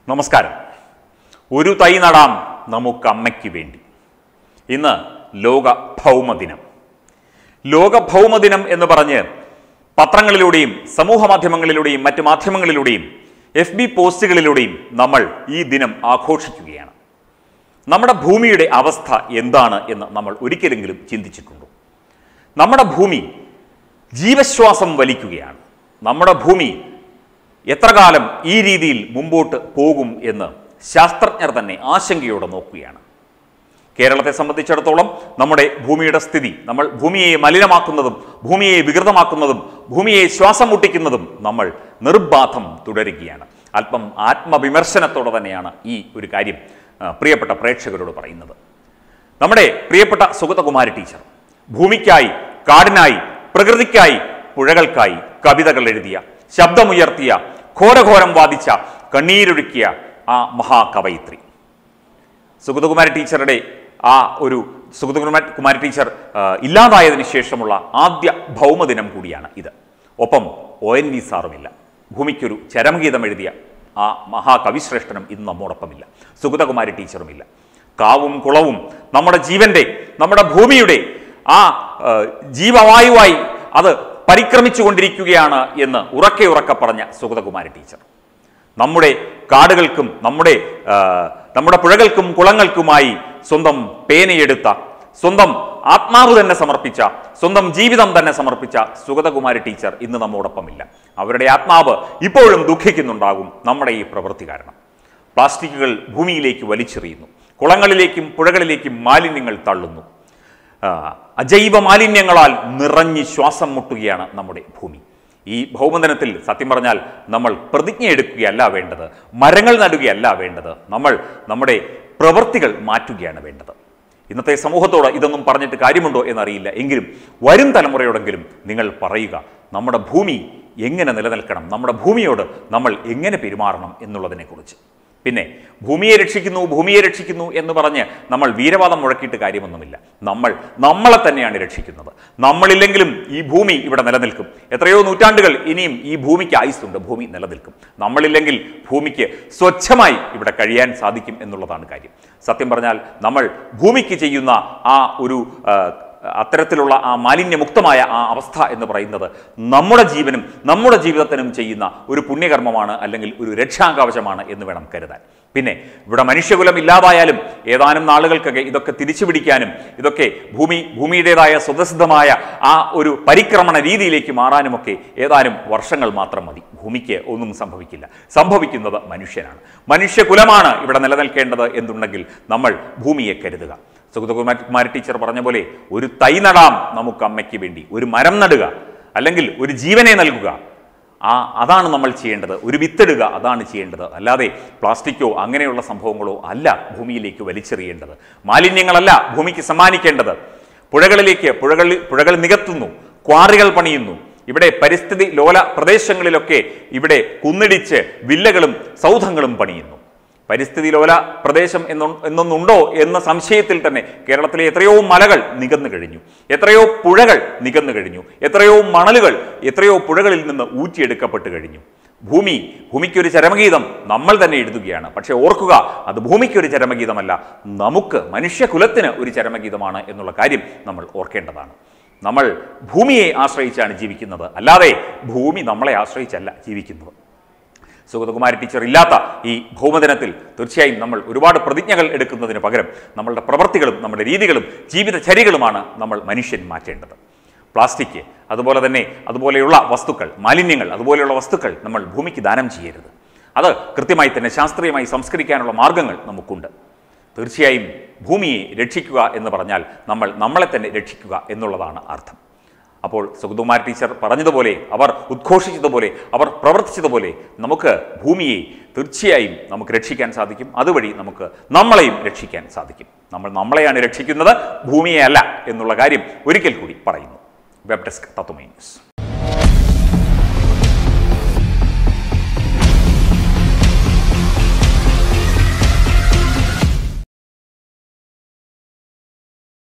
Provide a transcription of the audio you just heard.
നമസ്കാരം ഒരു തൈ നടാം നമുക്ക് അമ്മയ്ക്ക് വേണ്ടി ഇന്ന് ലോക ഭൗമദിനം ലോക ഭൗമദിനം എന്ന് പറഞ്ഞ് പത്രങ്ങളിലൂടെയും സമൂഹ മാധ്യമങ്ങളിലൂടെയും മറ്റ് മാധ്യമങ്ങളിലൂടെയും എഫ് ബി പോസ്റ്റുകളിലൂടെയും നമ്മൾ ഈ ദിനം ആഘോഷിക്കുകയാണ് നമ്മുടെ ഭൂമിയുടെ അവസ്ഥ എന്താണ് എന്ന് നമ്മൾ ഒരിക്കലെങ്കിലും ചിന്തിച്ചിട്ടുണ്ടോ നമ്മുടെ ഭൂമി ജീവശ്വാസം വലിക്കുകയാണ് നമ്മുടെ ഭൂമി എത്ര കാലം ഈ രീതിയിൽ മുമ്പോട്ട് പോകും എന്ന് ശാസ്ത്രജ്ഞർ തന്നെ ആശങ്കയോടെ നോക്കുകയാണ് കേരളത്തെ സംബന്ധിച്ചിടത്തോളം നമ്മുടെ ഭൂമിയുടെ സ്ഥിതി നമ്മൾ ഭൂമിയെ മലിനമാക്കുന്നതും ഭൂമിയെ വികൃതമാക്കുന്നതും ഭൂമിയെ ശ്വാസം മുട്ടിക്കുന്നതും നമ്മൾ നിർബാധം തുടരുകയാണ് അല്പം ആത്മവിമർശനത്തോടെ തന്നെയാണ് ഈ ഒരു കാര്യം ആ, പ്രിയപ്പെട്ട പ്രേക്ഷകരോട് പറയുന്നത് നമ്മുടെ പ്രിയപ്പെട്ട സുഗതകുമാരി ടീച്ചർ ഭൂമിക്കായി കാടിനായി പ്രകൃതിക്കായി പുഴകൾക്കായി കവിതകൾ എഴുതിയ ശബ്ദമുയർത്തിയ ഘോരഘോരം വാദിച്ച കണ്ണീരൊഴുക്കിയ ആ മഹാകവയിത്രി സുഗതകുമാരി ടീച്ചറുടെ ആ ഒരു സുഗതകുമാരി കുമാരി ടീച്ചർ ആ, ഇല്ലാതായതിനു ശേഷമുള്ള ആദ്യ ഭൗമദിനം കൂടിയാണ് ഇത് ഒപ്പം ഒ എൻ വി സാറുമില്ല ഭൂമിക്കൊരു ചരമഗീതം എഴുതിയ ആ മഹാകവിശ്രേഷ്ഠനും ഇന്ന് നമ്മോടൊപ്പമില്ല സുഗതകുമാരി ടീച്ചറുമില്ല കാവും കുളവും നമ്മുടെ ജീവന്റെ നമ്മുടെ ഭൂമിയുടെ ആ ആ, ജീവവായുവായി അത് പരിക്രമിച്ചു കൊണ്ടിരിക്കുകയാണ് എന്ന് ഉറക്കെ ഉറക്കെ പറഞ്ഞ സുഗതകുമാരി ടീച്ചർ നമ്മുടെ കാടുകൾക്കും നമ്മുടെ ആ, നമ്മുടെ പുഴകൾക്കും കുളങ്ങൾക്കുമായി സ്വന്തം പേനയെടുത്ത സ്വന്തം ആത്മാവ് തന്നെ സമർപ്പിച്ച സ്വന്തം ജീവിതം തന്നെ സമർപ്പിച്ച സുഗതകുമാരി ടീച്ചർ ഇന്ന് നമ്മോടൊപ്പമില്ല അവരുടെ ആത്മാവ് ഇപ്പോഴും ദുഃഖിക്കുന്നുണ്ടാകും നമ്മുടെ ഈ പ്രവൃത്തി കാരണം പ്ലാസ്റ്റിക്കുകൾ ഭൂമിയിലേക്ക് വലിച്ചെറിയുന്നു കുളങ്ങളിലേക്കും പുഴകളിലേക്കും മാലിന്യങ്ങൾ തള്ളുന്നു ആ, അജൈവ മാലിന്യങ്ങളാൽ നിറഞ്ഞ് ശ്വാസം മുട്ടുകയാണ് നമ്മുടെ ഭൂമി ഈ ഭൗമദിനത്തിൽ സത്യം പറഞ്ഞാൽ നമ്മൾ പ്രതിജ്ഞ എടുക്കുകയല്ല വേണ്ടത് മരങ്ങൾ നടുകയല്ല വേണ്ടത് നമ്മൾ നമ്മുടെ പ്രവൃത്തികൾ മാറ്റുകയാണ് വേണ്ടത് ഇന്നത്തെ സമൂഹത്തോട് ഇതൊന്നും പറഞ്ഞിട്ട് കാര്യമുണ്ടോ എന്നറിയില്ല എങ്കിലും വരും തലമുറയോടെങ്കിലും നിങ്ങൾ പറയുക നമ്മുടെ ഭൂമി എങ്ങനെ നിലനിൽക്കണം നമ്മുടെ ഭൂമിയോട് നമ്മൾ എങ്ങനെ പെരുമാറണം എന്നുള്ളതിനെക്കുറിച്ച് പിന്നെ ഭൂമിയെ രക്ഷിക്കുന്നു ഭൂമിയെ രക്ഷിക്കുന്നു എന്ന് പറഞ്ഞ് നമ്മൾ വീരവാദം മുഴക്കിയിട്ട് കാര്യമൊന്നുമില്ല നമ്മൾ നമ്മളെ തന്നെയാണ് രക്ഷിക്കുന്നത് നമ്മളില്ലെങ്കിലും ഈ ഭൂമി ഇവിടെ നിലനിൽക്കും എത്രയോ നൂറ്റാണ്ടുകൾ ഇനിയും ഈ ഭൂമിക്ക് ആയുസ്സുണ്ട് ഭൂമി നിലനിൽക്കും നമ്മളില്ലെങ്കിൽ ഭൂമിക്ക് സ്വച്ഛമായി ഇവിടെ കഴിയാൻ സാധിക്കും എന്നുള്ളതാണ് കാര്യം സത്യം പറഞ്ഞാൽ നമ്മൾ ഭൂമിക്ക് ചെയ്യുന്ന ആ ഒരു ആ, അത്തരത്തിലുള്ള ആ മാലിന്യമുക്തമായ ആ അവസ്ഥ എന്ന് പറയുന്നത് നമ്മുടെ ജീവനും നമ്മുടെ ജീവിതത്തിനും ചെയ്യുന്ന ഒരു പുണ്യകർമ്മമാണ് അല്ലെങ്കിൽ ഒരു രക്ഷാകവചമാണ് എന്ന് വേണം കരുതാൻ പിന്നെ ഇവിടെ മനുഷ്യകുലം ഇല്ലാതായാലും ഏതാനും നാളുകൾക്കൊക്കെ ഇതൊക്കെ തിരിച്ചു പിടിക്കാനും ഇതൊക്കെ ഭൂമി ഭൂമിയുടേതായ സ്വതസിദ്ധമായ ആ ഒരു പരിക്രമണ രീതിയിലേക്ക് മാറാനുമൊക്കെ ഏതാനും വർഷങ്ങൾ മാത്രം മതി ഭൂമിക്ക് ഒന്നും സംഭവിക്കില്ല സംഭവിക്കുന്നത് മനുഷ്യനാണ് മനുഷ്യകുലമാണ് ഇവിടെ നിലനിൽക്കേണ്ടത് എന്നുണ്ടെങ്കിൽ നമ്മൾ ഭൂമിയെ കരുതുക സുഗതകുമാരി കുമാരി ടീച്ചർ പറഞ്ഞ പോലെ ഒരു തൈ നടാം നമുക്ക് അമ്മയ്ക്ക് വേണ്ടി ഒരു മരം നടുക അല്ലെങ്കിൽ ഒരു ജീവനെ നൽകുക ആ അതാണ് നമ്മൾ ചെയ്യേണ്ടത് ഒരു വിത്തിടുക അതാണ് ചെയ്യേണ്ടത് അല്ലാതെ പ്ലാസ്റ്റിക്കോ അങ്ങനെയുള്ള സംഭവങ്ങളോ അല്ല ഭൂമിയിലേക്ക് വലിച്ചെറിയേണ്ടത് മാലിന്യങ്ങളല്ല ഭൂമിക്ക് സമ്മാനിക്കേണ്ടത് പുഴകളിലേക്ക് പുഴകൾ പുഴകൾ നികത്തുന്നു ക്വാറികൾ പണിയുന്നു ഇവിടെ പരിസ്ഥിതി ലോല പ്രദേശങ്ങളിലൊക്കെ ഇവിടെ കുന്നിടിച്ച് വില്ലകളും സൗധങ്ങളും പണിയുന്നു പരിസ്ഥിതി ലോല പ്രദേശം എന്നൊ എന്നൊന്നുണ്ടോ എന്ന സംശയത്തിൽ തന്നെ കേരളത്തിലെ എത്രയോ മലകൾ നികന്നു കഴിഞ്ഞു എത്രയോ പുഴകൾ നികന്നു കഴിഞ്ഞു എത്രയോ മണലുകൾ എത്രയോ പുഴകളിൽ നിന്ന് ഊറ്റിയെടുക്കപ്പെട്ട് കഴിഞ്ഞു ഭൂമി ഭൂമിക്കൊരു ചരമഗീതം നമ്മൾ തന്നെ എഴുതുകയാണ് പക്ഷേ ഓർക്കുക അത് ഭൂമിക്കൊരു ചരമഗീതമല്ല നമുക്ക് മനുഷ്യകുലത്തിന് ഒരു ചരമഗീതമാണ് എന്നുള്ള കാര്യം നമ്മൾ ഓർക്കേണ്ടതാണ് നമ്മൾ ഭൂമിയെ ആശ്രയിച്ചാണ് ജീവിക്കുന്നത് അല്ലാതെ ഭൂമി നമ്മളെ ആശ്രയിച്ചല്ല ജീവിക്കുന്നത് സുഗതകുമാരി ടീച്ചർ ഇല്ലാത്ത ഈ ഭൗമദിനത്തിൽ തീർച്ചയായും നമ്മൾ ഒരുപാട് പ്രതിജ്ഞകൾ എടുക്കുന്നതിന് പകരം നമ്മളുടെ പ്രവൃത്തികളും നമ്മുടെ രീതികളും ജീവിതചര്യകളുമാണ് നമ്മൾ മനുഷ്യൻ മാറ്റേണ്ടത് പ്ലാസ്റ്റിക് അതുപോലെ തന്നെ അതുപോലെയുള്ള വസ്തുക്കൾ മാലിന്യങ്ങൾ അതുപോലെയുള്ള വസ്തുക്കൾ നമ്മൾ ഭൂമിക്ക് ദാനം ചെയ്യരുത് അത് കൃത്യമായി തന്നെ ശാസ്ത്രീയമായി സംസ്കരിക്കാനുള്ള മാർഗങ്ങൾ നമുക്കുണ്ട് തീർച്ചയായും ഭൂമിയെ രക്ഷിക്കുക എന്ന് പറഞ്ഞാൽ നമ്മൾ നമ്മളെ തന്നെ രക്ഷിക്കുക എന്നുള്ളതാണ് അർത്ഥം അപ്പോൾ സുഗതകുമാരി ടീച്ചർ പറഞ്ഞതുപോലെ അവർ ഉദ്ഘോഷിച്ചതുപോലെ അവർ പ്രവർത്തിച്ചതുപോലെ നമുക്ക് ഭൂമിയെ തീർച്ചയായും നമുക്ക് രക്ഷിക്കാൻ സാധിക്കും അതുവഴി നമുക്ക് നമ്മളെയും രക്ഷിക്കാൻ സാധിക്കും നമ്മൾ നമ്മളെയാണ് രക്ഷിക്കുന്നത് ഭൂമിയെ അല്ല എന്നുള്ള കാര്യം ഒരിക്കൽ കൂടി പറയുന്നു വെബ് ഡെസ്ക് തത്വമൈ ന്യൂസ്